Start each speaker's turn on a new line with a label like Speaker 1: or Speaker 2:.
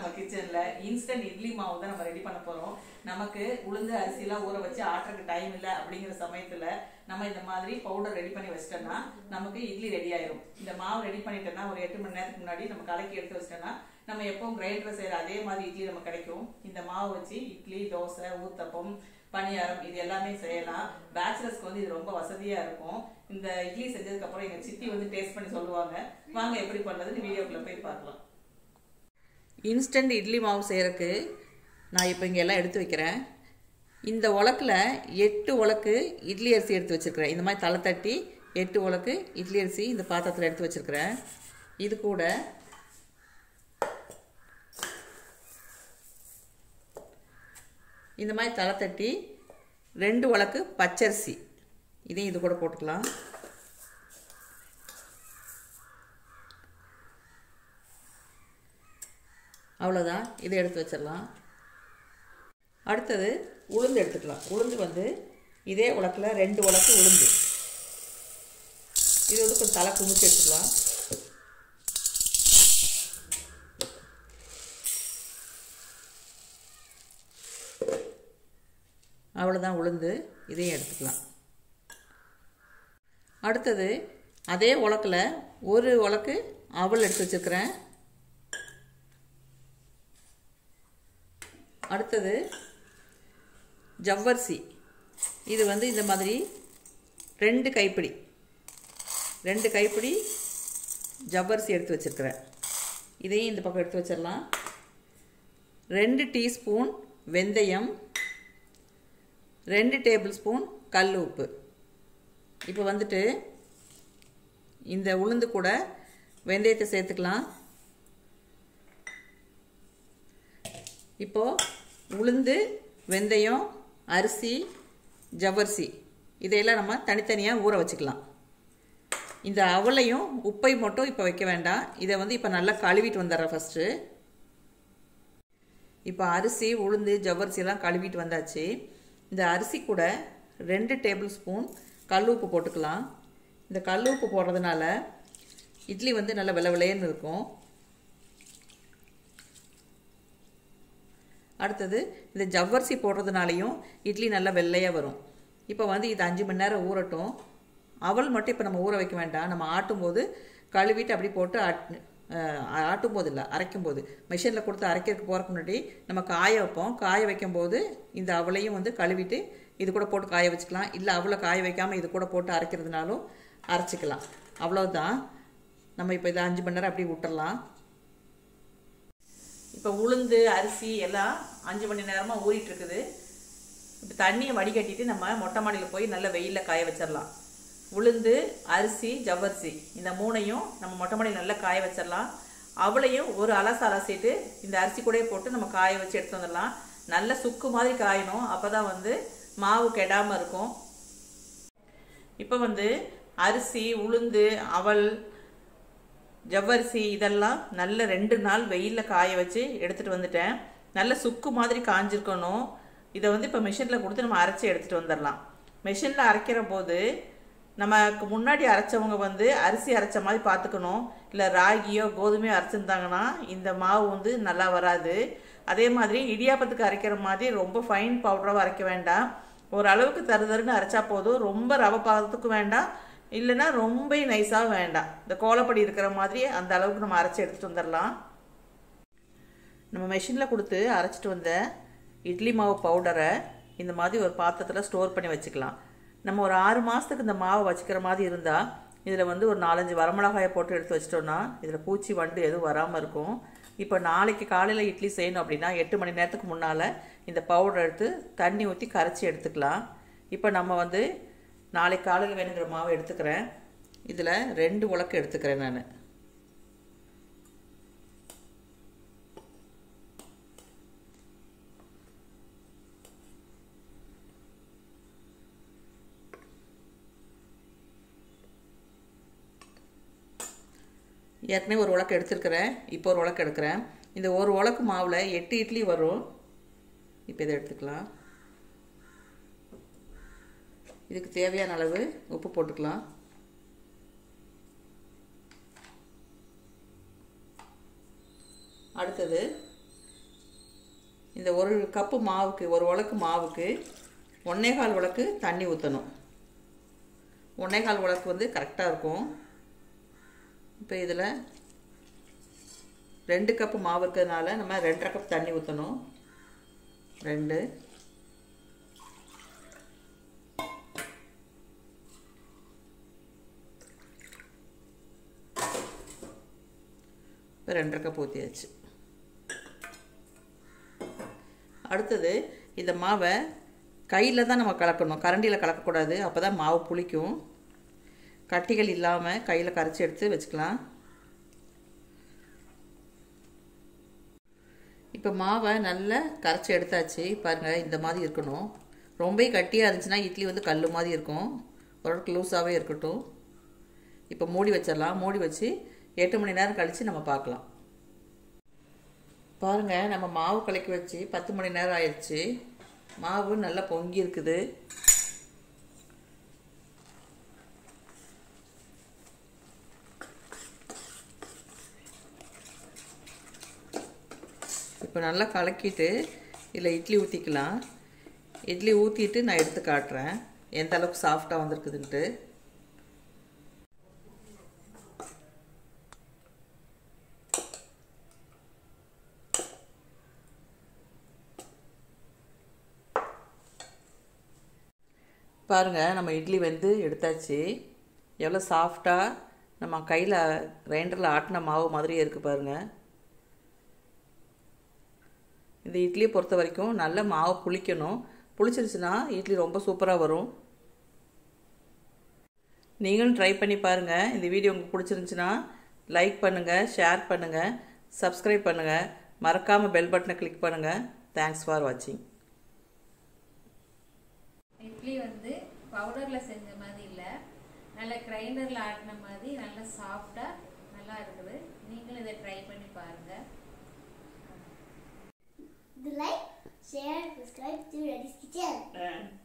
Speaker 1: கிச்சன்ல இன்ஸ்டன்ட் இட்லி மாவு தான் நம்ம ரெடி பண்ண போறோம் நமக்கு உளுந்து அரிசிலாம் ஊற வச்சு ஆட்டுறதுக்கு டைம் இல்லை அப்படிங்கிற சமயத்துல நம்ம இந்த மாதிரி பவுடர் ரெடி பண்ணி வச்சிட்டோம்னா நமக்கு இட்லி ரெடி ஆயிரும் இந்த மாவு ரெடி பண்ணிட்டோம்னா ஒரு எட்டு மணி நேரத்துக்கு முன்னாடி நம்ம கலக்கி எடுத்து வச்சிட்டோம்னா நம்ம எப்பவும் கிரைண்டர் செய்யற அதே மாதிரி இட்லி நம்ம கிடைக்கும் இந்த மாவு வச்சு இட்லி தோசை ஊத்தப்பம் பணியாரம் இது எல்லாமே செய்யலாம் பேச்சுலர்ஸ்க்கு வந்து இது ரொம்ப வசதியா இருக்கும் இந்த இட்லி செஞ்சதுக்கு அப்புறம் எங்க சித்தி வந்து டேஸ்ட் பண்ணி சொல்லுவாங்க வாங்க எப்படி பண்றதுன்னு வீடியோக்குள்ள போய் பார்க்கலாம் இன்ஸ்டன்ட் இட்லி மாவு செய்யறதுக்கு நான் இப்போ இங்கே எல்லாம் எடுத்து வைக்கிறேன் இந்த உலக்கில் எட்டு உலக்கு இட்லி அரிசி எடுத்து வச்சிருக்கிறேன் இந்த மாதிரி தலை தட்டி எட்டு உலக்கு இட்லி அரிசி இந்த பாத்திரத்தில் எடுத்து வச்சிருக்கிறேன் இது கூட இந்த மாதிரி தலை தட்டி ரெண்டு உலக்கு பச்சரிசி இதையும் இது கூட போட்டுக்கலாம் அவ்வளோதான் இதை எடுத்து வச்சிடலாம் அடுத்தது உளுந்து எடுத்துக்கலாம் உளுந்து வந்து இதே உலக்கில் ரெண்டு உலக்கு உளுந்து இது வந்து கொஞ்சம் தலை குமிச்சு எடுத்துக்கலாம் அவ்வளோதான் உளுந்து இதையும் எடுத்துக்கலாம் அடுத்தது அதே உலக்கில் ஒரு உலக்கு அவல் எடுத்து வச்சுருக்கிறேன் அடுத்தது ஜவ்வரிசி இது வந்து இந்த மாதிரி ரெண்டு கைப்பிடி ரெண்டு கைப்பிடி ஜவ்வரிசி எடுத்து வச்சுருக்கிறேன் இதையும் இந்த பக்கம் எடுத்து வச்சிடலாம் ரெண்டு டீஸ்பூன் வெந்தயம் ரெண்டு டேபிள் ஸ்பூன் கல் உப்பு இப்போ வந்துட்டு இந்த உளுந்து கூட வெந்தயத்தை சேர்த்துக்கலாம் இப்போது உளுந்து வெந்தயம் அரிசி ஜவ்வரிசி இதையெல்லாம் நம்ம தனித்தனியாக ஊற வச்சுக்கலாம் இந்த அவளையும் உப்பை மட்டும் இப்போ வைக்க வேண்டாம் இதை வந்து இப்போ நல்லா கழுவிட்டு வந்துடுறேன் ஃபஸ்ட்டு இப்போ அரிசி உளுந்து ஜவ்வரிசிலாம் கழுவிட்டு வந்தாச்சு இந்த அரிசி கூட ரெண்டு டேபிள் ஸ்பூன் கல் உப்பு போட்டுக்கலாம் இந்த கல் உப்பு போடுறதுனால இட்லி வந்து நல்லா வெள்ளை வெள்ளையன்னு இருக்கும் அடுத்தது இந்த ஜவ்வரிசி போடுறதுனாலையும் இட்லி நல்லா வெள்ளையாக வரும் இப்போ வந்து இது அஞ்சு மணி நேரம் ஊறட்டும் அவல் மட்டும் இப்போ நம்ம ஊற வைக்க வேண்டாம் நம்ம ஆட்டும்போது கழுவிட்டு அப்படி போட்டு ஆட் ஆட்டும் போது இல்லை அரைக்கும் போது மிஷினில் கொடுத்து அரைக்கிறதுக்கு போகிறக்கு முன்னாடி நம்ம காய வைப்போம் காய வைக்கும் போது இந்த அவளையும் வந்து கழுவிட்டு இது கூட போட்டு காய வச்சுக்கலாம் இல்லை அவளை காய வைக்காமல் இது கூட போட்டு அரைக்கிறதுனாலும் அரைச்சிக்கலாம் அவ்வளோதான் நம்ம இப்போ இதை அஞ்சு மணி நேரம் அப்படி விட்டுறலாம் இப்போ உளுந்து அரிசி எல்லாம் அஞ்சு மணி நேரமாக ஊறிட்டு இருக்குது இப்போ தண்ணியை வடிகட்டிட்டு நம்ம மொட்டை மாடியில் போய் நல்ல வெயிலில் காய வச்சிடலாம் உளுந்து அரிசி ஜவ்வரிசி இந்த மூணையும் நம்ம மொட்டை மாடியில் நல்லா காய வச்சிடலாம் அவளையும் ஒரு அலசு அலசிட்டு இந்த அரிசி கூடயே போட்டு நம்ம காய வச்சு எடுத்து வந்துடலாம் நல்ல சுக்கு மாதிரி காயணும் அப்போ தான் வந்து மாவு கெடாமல் இருக்கும் இப்போ வந்து அரிசி உளுந்து அவல் ஜவ்வரிசி இதெல்லாம் நல்ல ரெண்டு நாள் வெயிலில் காய வச்சு எடுத்துகிட்டு வந்துட்டேன் நல்ல சுக்கு மாதிரி காஞ்சிருக்கணும் இதை வந்து இப்போ மிஷினில் கொடுத்து நம்ம அரைச்சி எடுத்துகிட்டு வந்துடலாம் மிஷினில் அரைக்கிற போது நமக்கு முன்னாடி அரைச்சவங்க வந்து அரிசி அரைச்ச மாதிரி பார்த்துக்கணும் இல்லை ராகியோ கோதுமையோ அரைச்சிருந்தாங்கன்னா இந்த மாவு வந்து நல்லா வராது அதே மாதிரி இடியாப்பத்துக்கு அரைக்கிற மாதிரி ரொம்ப ஃபைன் பவுடராக அரைக்க வேண்டாம் ஓரளவுக்கு தருதருன்னு அரைச்சா போதும் ரொம்ப ரவை பாதத்துக்கும் வேண்டாம் இல்லைன்னா ரொம்ப நைஸாக வேண்டாம் இந்த கோலப்படி இருக்கிற மாதிரி அந்த அளவுக்கு நம்ம அரைச்சி எடுத்துகிட்டு வந்துடலாம் நம்ம மெஷினில் கொடுத்து அரைச்சிட்டு வந்த இட்லி மாவு பவுடரை இந்த மாதிரி ஒரு பாத்திரத்தில் ஸ்டோர் பண்ணி வச்சுக்கலாம் நம்ம ஒரு ஆறு மாதத்துக்கு இந்த மாவை வச்சுக்கிற மாதிரி இருந்தால் இதில் வந்து ஒரு நாலஞ்சு வரமிளகாயை போட்டு எடுத்து வச்சிட்டோம்னா இதில் பூச்சி வண்டு எதுவும் வராமல் இருக்கும் இப்போ நாளைக்கு காலையில் இட்லி செய்யணும் அப்படின்னா எட்டு மணி நேரத்துக்கு முன்னால் இந்த பவுடர் எடுத்து தண்ணி ஊற்றி கரைச்சி எடுத்துக்கலாம் இப்போ நம்ம வந்து நாளைக்கு காலையில் வேணுங்கிற மாவை எடுத்துக்கிறேன் இதில் ரெண்டு உலக்கு எடுத்துக்கிறேன் நான் ஏற்கனவே ஒரு உலக்கு எடுத்துருக்கிறேன் இப்போ ஒரு உலக்கு எடுக்கிறேன் இந்த ஒரு உலக்கு மாவில் எட்டு இட்லி வரும் இப்போ இதை எடுத்துக்கலாம் இதுக்கு தேவையான அளவு உப்பு போட்டுக்கலாம் அடுத்தது இந்த ஒரு கப்பு மாவுக்கு ஒரு உலக்கு மாவுக்கு ஒன்றே கால் உலக்கு தண்ணி ஊற்றணும் ஒன்றே கால் உலக்கு வந்து கரெக்டாக இருக்கும் இப்போ இதில் ரெண்டு கப்பு மாவு இருக்கிறதுனால நம்ம ரெண்டரை கப் தண்ணி ஊற்றணும் ரெண்டு இப்போ ரெண்டரை கப் ஊற்றியாச்சு அடுத்தது இந்த மாவை கையில் தான் நம்ம கலக்கணும் கரண்டியில் கலக்கக்கூடாது அப்போ தான் மாவு புளிக்கும் கட்டிகள் இல்லாமல் கையில் கரைச்சி எடுத்து வச்சுக்கலாம் இப்போ மாவை நல்லா கரைச்சி எடுத்தாச்சு பாருங்கள் இந்த மாதிரி இருக்கணும் ரொம்ப கட்டியாக இருந்துச்சுன்னா இட்லி வந்து கல் மாதிரி இருக்கும் ஓரளவுக்கு லூஸாகவே இருக்கட்டும் இப்போ மூடி வச்சிடலாம் மூடி வச்சு எட்டு மணி நேரம் கழித்து நம்ம பார்க்கலாம் பாருங்கள் நம்ம மாவு கலக்கி வச்சு பத்து மணி நேரம் ஆயிடுச்சு மாவு நல்லா பொங்கி இருக்குது இப்போ நல்லா கலக்கிட்டு இதில் இட்லி ஊற்றிக்கலாம் இட்லி ஊற்றிட்டு நான் எடுத்து காட்டுறேன் எந்த அளவுக்கு சாஃப்டாக வந்திருக்குதுன்ட்டு பாருங்கள் நம்ம இட்லி வந்து எடுத்தாச்சு எவ்வளோ சாஃப்டாக நம்ம கையில் கிரைண்டரில் ஆட்டின மாவு மாதிரியே இருக்குது பாருங்கள் இந்த இட்லியை பொறுத்த வரைக்கும் நல்ல மாவு புளிக்கணும் புளிச்சிருச்சுன்னா இட்லி ரொம்ப சூப்பராக வரும் நீங்களும் ட்ரை பண்ணி பாருங்கள் இந்த வீடியோ உங்களுக்கு பிடிச்சிருந்துச்சுன்னா லைக் பண்ணுங்கள் ஷேர் பண்ணுங்கள் சப்ஸ்கிரைப் பண்ணுங்கள் மறக்காமல் பெல் பட்டனை கிளிக் பண்ணுங்கள் தேங்க்ஸ் ஃபார் வாட்சிங்
Speaker 2: இட்லி வந்து பவுடரில் செஞ்ச மாதிரி இல்லை நல்ல கிரைண்டரில் ஆட்டின மாதிரி நல்லா சாஃப்டாக நல்லா இருக்குது நீங்களும் இதை ட்ரை பண்ணி பாருங்கள்
Speaker 3: The like, share, subscribe to Reddy's Kitchen.